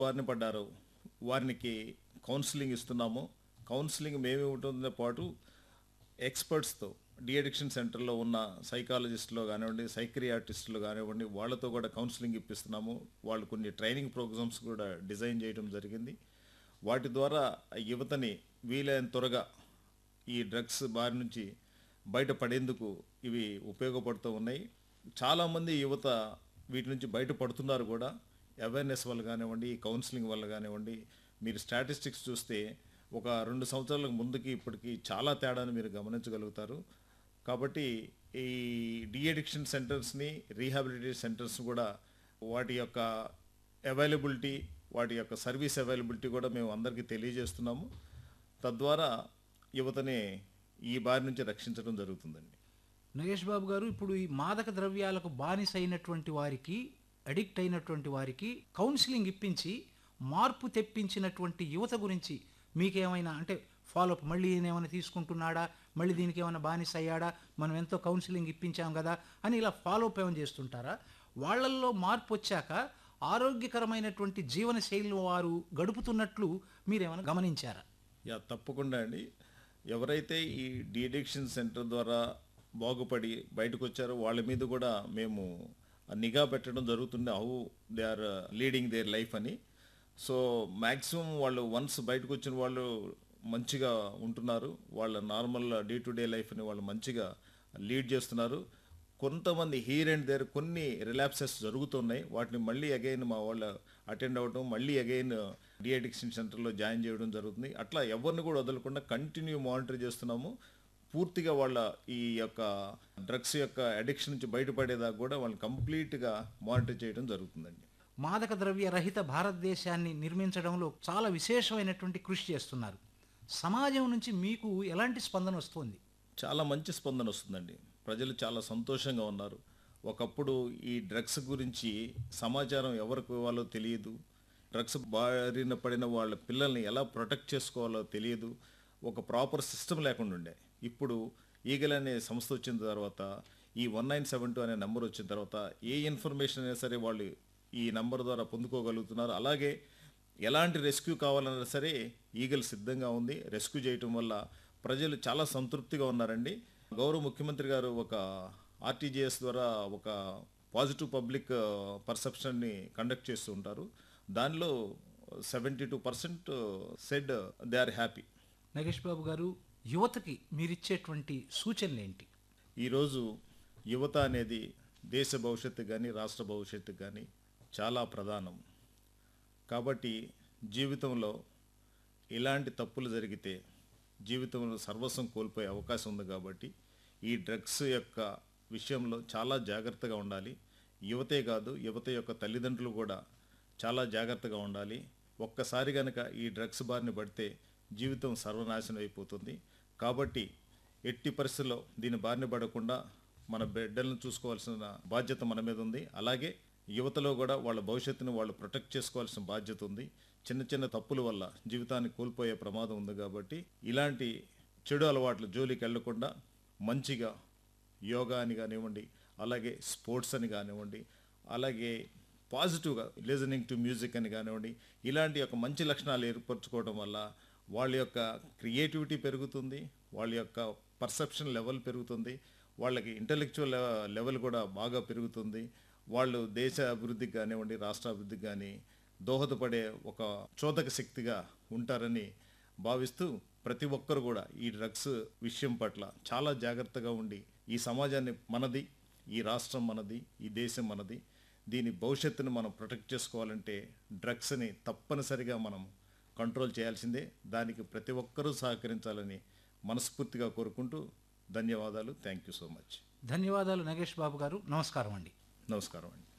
బారిన పడ్డారో వారికి కౌన్సిలింగ్ ఇస్తున్నాము కౌన్సిలింగ్ మేమే ఉంటుందో పాటు ఎక్స్పర్ట్స్తో డి అడిక్షన్ సెంటర్లో ఉన్న సైకాలజిస్టులు కానివ్వండి సైక్రియాటిస్టులు కానివ్వండి వాళ్ళతో కూడా కౌన్సిలింగ్ ఇప్పిస్తున్నాము వాళ్ళు కొన్ని ట్రైనింగ్ ప్రోగ్రామ్స్ కూడా డిజైన్ చేయడం జరిగింది వాటి ద్వారా యువతని వీలైన త్వరగా ఈ డ్రగ్స్ బారి నుంచి బయటపడేందుకు ఇవి ఉపయోగపడుతూ ఉన్నాయి చాలామంది యువత వీటి నుంచి బయటపడుతున్నారు కూడా అవేర్నెస్ వల్ల కానివ్వండి ఈ కౌన్సిలింగ్ వల్ల కానివ్వండి మీరు స్టాటిస్టిక్స్ చూస్తే ఒక రెండు సంవత్సరాల ముందుకి ఇప్పటికి చాలా తేడాను మీరు గమనించగలుగుతారు కాబట్టి ఈ డి అడిక్షన్ సెంటర్స్ని రీహాబిలిటేషన్ సెంటర్స్ కూడా వాటి యొక్క అవైలబిలిటీ వాటి యొక్క సర్వీస్ అవైలబిలిటీ కూడా మేము అందరికీ తెలియజేస్తున్నాము తద్వారా యువతని ఈ బారి నుంచి రక్షించడం జరుగుతుందండి నగేష్ బాబు గారు ఇప్పుడు ఈ మాదక ద్రవ్యాలకు బానిస అయినటువంటి వారికి అడిక్ట్ అయినటువంటి వారికి కౌన్సిలింగ్ ఇప్పించి మార్పు తెప్పించినటువంటి యువత గురించి మీకేమైనా అంటే ఫాలోఅప్ మళ్ళీ ఈయన ఏమైనా తీసుకుంటున్నాడా మళ్ళీ దీనికి ఏమైనా బానిస అయ్యాడా మనం ఎంతో కౌన్సిలింగ్ ఇప్పించాం కదా అని ఇలా ఫాలోఅప్ ఏమైనా చేస్తుంటారా వాళ్ళల్లో మార్పు వచ్చాక ఆరోగ్యకరమైనటువంటి జీవన శైలి వారు గడుపుతున్నట్లు మీరేమైనా గమనించారా యా తప్పకుండా అండి ఎవరైతే ఈ డిఅడిక్షన్ సెంటర్ ద్వారా బాగుపడి బయటకు వచ్చారో వాళ్ళ మీద కూడా మేము నిఘా పెట్టడం జరుగుతుంది how they are leading their life అని సో మ్యాక్సిమం వాళ్ళు వన్స్ బయటకు వచ్చిన వాళ్ళు మంచిగా ఉంటున్నారు వాళ్ళ నార్మల్ డే టు డే లైఫ్ని వాళ్ళు మంచిగా లీడ్ చేస్తున్నారు కొంతమంది హీర్ అండ్ దేర్ కొన్ని రిలాప్సెస్ జరుగుతున్నాయి వాటిని మళ్ళీ అగైన్ మా వాళ్ళు అటెండ్ అవ్వడం మళ్ళీ అగైన్ డిఅడిక్షన్ సెంటర్లో జాయిన్ చేయడం జరుగుతుంది అట్లా ఎవరిని కూడా వదలకుండా కంటిన్యూ మానిటర్ చేస్తున్నాము పూర్తిగా వాళ్ళ ఈ యొక్క డ్రగ్స్ యొక్క అడిక్షన్ నుంచి బయటపడేదాకా కూడా వాళ్ళని కంప్లీట్గా మానిటర్ చేయడం జరుగుతుందండి మాదక ద్రవ్య రహిత భారతదేశాన్ని నిర్మించడంలో చాలా విశేషమైనటువంటి కృషి చేస్తున్నారు సమాజం నుంచి మీకు ఎలాంటి స్పందన వస్తుంది చాలా మంచి స్పందన వస్తుందండి ప్రజలు చాలా సంతోషంగా ఉన్నారు ఒకప్పుడు ఈ డ్రగ్స్ గురించి సమాచారం ఎవరికి ఇవ్వాలో తెలియదు డ్రగ్స్ బారిన పడిన వాళ్ళ పిల్లల్ని ఎలా ప్రొటెక్ట్ చేసుకోవాలో తెలియదు ఒక ప్రాపర్ సిస్టమ్ లేకుండా ఉండే ఇప్పుడు ఈగల్ అనే సంస్థ వచ్చిన తర్వాత ఈ వన్ నైన్ సెవెన్ టూ అనే నెంబర్ వచ్చిన తర్వాత ఏ ఇన్ఫర్మేషన్ అయినా సరే వాళ్ళు ఈ నంబర్ ద్వారా పొందుకోగలుగుతున్నారు అలాగే ఎలాంటి రెస్క్యూ కావాలన్నా సరే ఈగల్ సిద్ధంగా ఉంది రెస్క్యూ చేయటం వల్ల ప్రజలు చాలా సంతృప్తిగా ఉన్నారండి గౌరవ ముఖ్యమంత్రి గారు ఒక ఆర్టీజీఎస్ ద్వారా ఒక పాజిటివ్ పబ్లిక్ పర్సెప్షన్ని కండక్ట్ చేస్తూ ఉంటారు దానిలో seventy two percent said they are happy Nagesh Babu garu యువతకి మీరిచ్చేటువంటి సూచనలు ఏంటి ఈరోజు యువత అనేది దేశ భవిష్యత్తు కానీ రాష్ట్ర భవిష్యత్తు కానీ చాలా ప్రధానం కాబట్టి జీవితంలో ఇలాంటి తప్పులు జరిగితే జీవితంలో సర్వస్వం కోల్పోయే అవకాశం ఉంది కాబట్టి ఈ డ్రగ్స్ యొక్క విషయంలో చాలా జాగ్రత్తగా ఉండాలి యువతే కాదు యువత యొక్క తల్లిదండ్రులు కూడా చాలా జాగ్రత్తగా ఉండాలి ఒక్కసారి కనుక ఈ డ్రగ్స్ బారిన పడితే జీవితం సర్వనాశనం అయిపోతుంది కాబట్టి ఎట్టి పరిస్థితుల్లో దీని బారిన పడకుండా మన బిడ్డలను చూసుకోవాల్సిన బాధ్యత మన మీద ఉంది అలాగే యువతలో కూడా వాళ్ళ భవిష్యత్తును వాళ్ళు ప్రొటెక్ట్ చేసుకోవాల్సిన బాధ్యత ఉంది చిన్న చిన్న తప్పుల వల్ల జీవితాన్ని కోల్పోయే ప్రమాదం ఉంది కాబట్టి ఇలాంటి చెడు అలవాట్ల జోలికి వెళ్లకుండా మంచిగా యోగా అని కానివ్వండి అలాగే స్పోర్ట్స్ అని కానివ్వండి అలాగే పాజిటివ్గా లిజనింగ్ టు మ్యూజిక్ అని కానివ్వండి ఇలాంటి యొక్క మంచి లక్షణాలు ఏర్పరచుకోవడం వల్ల వాళ్ళ యొక్క క్రియేటివిటీ పెరుగుతుంది వాళ్ళ యొక్క పర్సెప్షన్ లెవెల్ పెరుగుతుంది వాళ్ళకి ఇంటలెక్చువల్ లెవెల్ కూడా బాగా పెరుగుతుంది వాళ్ళు దేశ అభివృద్ధికి కానివ్వండి రాష్ట్ర అభివృద్ధికి కానీ దోహదపడే ఒక చోదక శక్తిగా ఉంటారని భావిస్తూ ప్రతి ఒక్కరు కూడా ఈ డ్రగ్స్ విషయం పట్ల చాలా జాగ్రత్తగా ఉండి ఈ సమాజాన్ని మనది ఈ రాష్ట్రం మనది ఈ దేశం మనది దీని భవిష్యత్తును మనం ప్రొటెక్ట్ చేసుకోవాలంటే డ్రగ్స్ని తప్పనిసరిగా మనం కంట్రోల్ చేయాల్సిందే దానికి ప్రతి ఒక్కరూ సహకరించాలని మనస్ఫూర్తిగా కోరుకుంటూ ధన్యవాదాలు థ్యాంక్ యూ సో మచ్ ధన్యవాదాలు నగేష్ బాబు గారు నమస్కారం అండి నమస్కారం అండి